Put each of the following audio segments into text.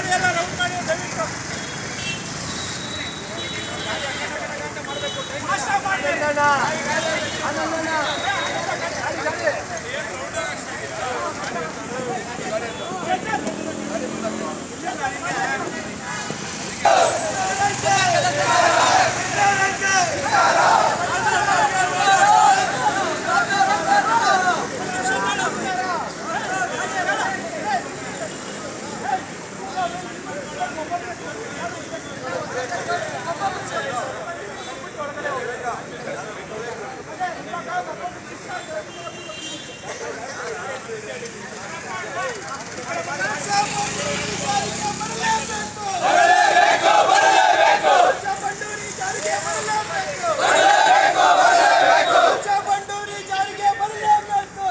ಬಂಡೂರಿ ಜಾರಿಗೆ ಬರಲೇಬೇಕು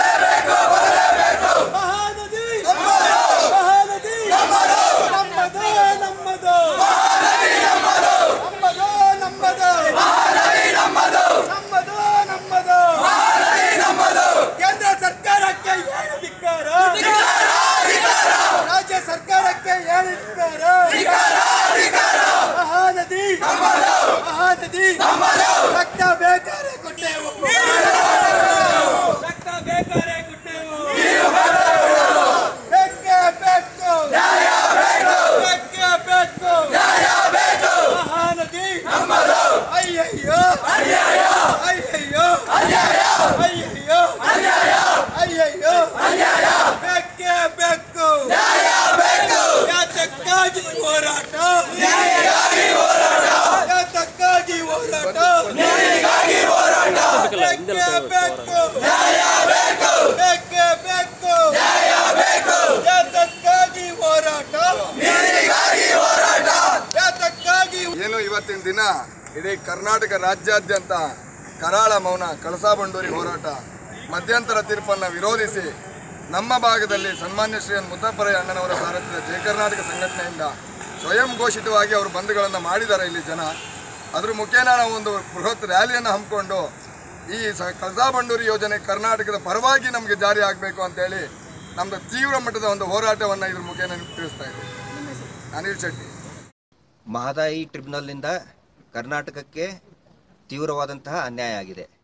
ಮಹಾನದಿ ಮಹಾನದಿ ನಮ್ಮದು ನಮ್ಮದು ನಮ್ಮದು ನಮ್ಮದು ನಮ್ಮದು ನಮ್ಮದು ಕೇಂದ್ರ ಸರ್ಕಾರಕ್ಕೆ ಏನು ಧಿಕ್ಕಾರ ರಾಜ್ಯ ಸರ್ಕಾರಕ್ಕೆ ಏನು ಧಿಕ್ಕಾರ ಮಹಾನದಿ ಮಹಾನದಿ ರಕ್ತ ಬೇಕಾರೆ ಕೊಟ್ಟೆವು ರಕ್ತ ಬೇಕಾರೆ ಕೊಟ್ಟೆವು ಬೇಕೇ ಬೇಕು ಬೇಕೇ ಬೇಕು ಮಹಾನದಿ ಅಯ್ಯಯ್ಯೋ ಅಯ್ಯಯ್ಯೋ ಅಯ್ಯಯ್ಯೋ ಅಯ್ಯಯ್ಯೋ ಬೇಕೇ ಬೇಕು ಯಾತಕ್ಕಾಗಿ ಹೋರಾಟ ಯಾತಕ್ಕಾಗಿ ಹೋರಾಟ ಬೇಕೇ ಬೇಕು ಬೇಕೇ ಬೇಕು ಯಾತಕ್ಕಾಗಿ ಹೋರಾಟ ಯಾತಕ್ಕಾಗಿ ಏನು ಇವತ್ತಿನ ದಿನ ಇಡೀ ಕರ್ನಾಟಕ ರಾಜ್ಯಾದ್ಯಂತ ಕರಾಳ ಮೌನ ಕಳಸಾ ಬಂಡೂರಿ ಹೋರಾಟ ಮಧ್ಯಂತರ ತೀರ್ಪನ್ನು ವಿರೋಧಿಸಿ ನಮ್ಮ ಭಾಗದಲ್ಲಿ ಸನ್ಮಾನ್ಯ ಶ್ರೀ ಎನ್ ಮುದ್ದಪ್ಪರಯ್ಯ ಅಣ್ಣನವರ ಸಾರಥ್ಯದ ಜಯ ಕರ್ನಾಟಕ ಸಂಘಟನೆಯಿಂದ ಸ್ವಯಂ ಘೋಷಿತವಾಗಿ ಅವರು ಬಂಧುಗಳನ್ನು ಮಾಡಿದ್ದಾರೆ ಇಲ್ಲಿ ಜನ ಅದ್ರ ಮುಖೇನ ನಾವು ಒಂದು ಬೃಹತ್ ರ್ಯಾಲಿಯನ್ನು ಹಮ್ಮಿಕೊಂಡು ಈ ಸ ಕಳಸಾ ಬಂಡೂರಿ ಯೋಜನೆ ಕರ್ನಾಟಕದ ಪರವಾಗಿ ನಮಗೆ ಜಾರಿ ಆಗಬೇಕು ಅಂತೇಳಿ ನಮ್ಮದು ತೀವ್ರ ಮಟ್ಟದ ಒಂದು ಹೋರಾಟವನ್ನು ಇದ್ರ ಮುಖೇನ ತಿಳಿಸ್ತಾ ಇದ್ದೀವಿ ಅನಿಲ್ ಶೆಟ್ಟಿ ಮಹದಾಯಿ ಟ್ರಿಬ್ಯುನಲ್ನಿಂದ ಕರ್ನಾಟಕಕ್ಕೆ ತೀವ್ರವಾದಂತಹ ಅನ್ಯಾಯ ಆಗಿದೆ